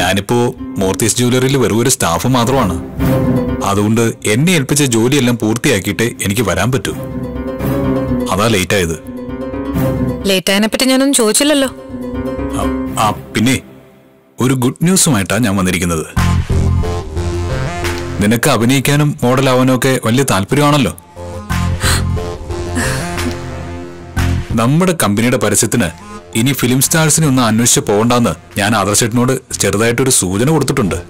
ഞാനിപ്പോ മോർത്തീസ് ജ്വല്ലറിയിൽ വെറും ഒരു സ്റ്റാഫ് മാത്രമാണ് അതുകൊണ്ട് എന്നെ ഏൽപ്പിച്ച ജോലിയെല്ലാം പൂർത്തിയാക്കിയിട്ടേ എനിക്ക് വരാൻ പറ്റൂ അതാ ലേറ്റ് ആയത് ലേറ്റ് ആയതിനെ പറ്റി ഞാനൊന്നും ചോദിച്ചില്ലല്ലോ ആ, ആ പിന്നെ ഒരു ഗുഡ് ന്യൂസുമായിട്ടാ ഞാൻ വന്നിരിക്കുന്നത് നിനക്ക് അഭിനയിക്കാനും മോഡലാവാനും ഒക്കെ വലിയ താല്പര്യമാണല്ലോ നമ്മുടെ കമ്പനിയുടെ പരസ്യത്തിന് ഇനി ഫിലിം സ്റ്റാർസിനെ ഒന്ന് അന്വേഷിച്ച് പോകണ്ടെന്ന് ഞാൻ ആദർശേട്ടനോട് ചെറുതായിട്ടൊരു സൂചന കൊടുത്തിട്ടുണ്ട്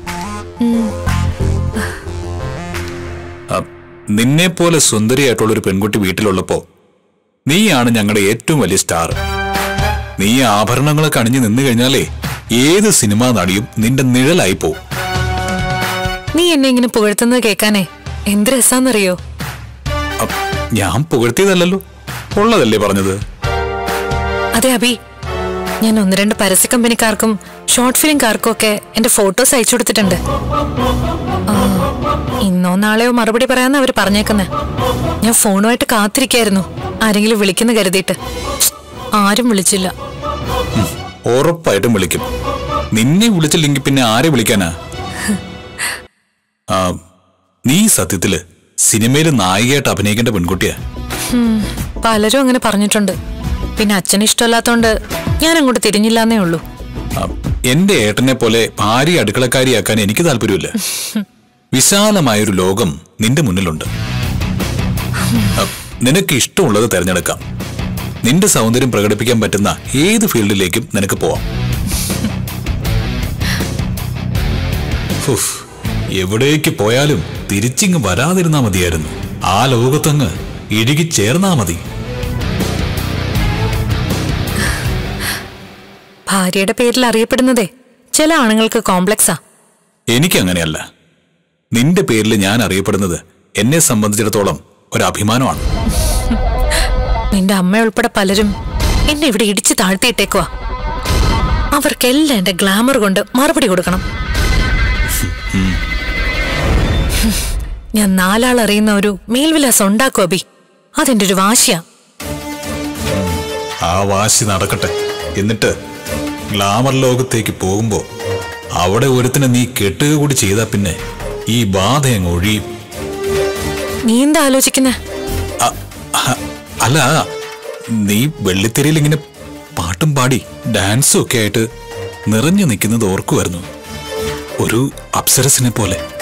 നിന്നെ പോലെ സുന്ദരിയായിട്ടുള്ള ഒരു പെൺകുട്ടി വീട്ടിലുള്ളപ്പോ നീയാണ് ഞങ്ങളുടെ ഏറ്റവും വലിയ സ്റ്റാർ നീ ആഭരണങ്ങളൊക്കെ അണിഞ്ഞു നിന്നു കഴിഞ്ഞാലേ ഏത് സിനിമാ നടിയും നിന്റെ നിഴലായി പോവും നീ എന്നെ ഇങ്ങനെ പുകഴ്ത്തുന്നത് കേൾക്കാനേ എന്ത് രസാന്നറിയോ അപ്പ് ഞാൻ പുകഴ്ത്തിയതല്ലല്ലോ ഉള്ളതല്ലേ പറഞ്ഞത് അതെ അബി ഞാൻ ഒന്ന് രണ്ട് പരസ്യ കമ്പനിക്കാർക്കും ഷോർട്ട് ഫിലിംകാർക്കും ഒക്കെ എന്റെ ഫോട്ടോസ് അയച്ചു കൊടുത്തിട്ടുണ്ട് ആ, ഇന്നോ നാളെയോ മറുപടി പറയാന്ന് അവര് പറഞ്ഞേക്കുന്നെ ഞാൻ ഫോണുമായിട്ട് കാത്തിരിക്കായിരുന്നു ആരെങ്കിലും വിളിക്കുന്ന കരുതിയിട്ട് ആരും വിളിച്ചില്ല ഉറപ്പായിട്ടും വിളിക്കും നിന്നെ വിളിച്ചില്ലെങ്കിൽ പിന്നെ ആരെ വിളിക്കാനാ ആ, നീ സത്യത്തില് സിനിമയിൽ നായികയായിട്ട് അഭിനയിക്കേണ്ട പെൺകുട്ടിയാ പലരും അങ്ങനെ പറഞ്ഞിട്ടുണ്ട് പിന്നെ അച്ഛന് ഇഷ്ടമല്ലാത്തോണ്ട് ഞാൻ അങ്ങോട്ട് തിരിഞ്ഞില്ലാന്നേ ഉള്ളൂ ആ, എന്റെ ഏട്ടനെ പോലെ ഭാര്യ അടുക്കളക്കാരിയാക്കാൻ എനിക്ക് താല്പര്യമില്ല വിശാലമായൊരു ലോകം നിന്റെ മുന്നിലുണ്ട് ആ, നിനക്ക് ഇഷ്ടമുള്ളത് തിരഞ്ഞെടുക്കാം നിന്റെ സൗന്ദര്യം പ്രകടിപ്പിക്കാൻ പറ്റുന്ന ഏത് ഫീൽഡിലേക്കും നിനക്ക് പോവാം ഉഫ്, എവിടേക്ക് പോയാലും തിരിച്ചിങ്ങ് വരാതിരുന്നാ മതിയായിരുന്നു ആ ലോകത്തങ്ങ് ഇഴുകി ചേർന്നാ മതി ഭാര്യയുടെ പേരിൽ അറിയപ്പെടുന്നതേ ചില ആണുങ്ങൾക്ക് കോംപ്ലക്സാ എനിക്കങ്ങനെയല്ല നിന്റെ പേരിൽ ഞാൻ അറിയപ്പെടുന്നത് എന്നെ സംബന്ധിച്ചിടത്തോളം ഒരു അഭിമാനമാണ് നിന്റെ അമ്മ ഉൾപ്പെടെ പലരും എന്നെ ഇവിടെ ഇടിച്ചു താഴ്ത്തിയിട്ടേക്കുവാ അവർക്കെല്ലാം എന്റെ ഗ്ലാമർ കൊണ്ട് മറുപടി കൊടുക്കണം ഞാൻ നാലാൾ അറിയുന്ന ഒരു മേൽവിലാസം ഉണ്ടാക്കും അബി അതെന്റെ ഒരു വാശിയാ ആ വാശി നടക്കട്ടെ എന്നിട്ട് ഗ്ലാമർ ലോകത്തേക്ക് പോകുമ്പോ അവിടെ ഒരുത്തിനെ നീ കെട്ടുക കൂടി ചെയ്താ പിന്നെ ഈ ബാധ അങ്ങ് ഒഴിയും നീ എന്താ ആലോചിക്കുന്നെ അ- അ- അല്ല നീ വെള്ളിത്തിരയിൽ ഇങ്ങനെ പാട്ടും പാടി ഡാൻസും ഒക്കെ ആയിട്ട് നിറഞ്ഞു നിൽക്കുന്നത് ഓർക്കുമായിരുന്നു ഒരു അപ്സരസിനെ പോലെ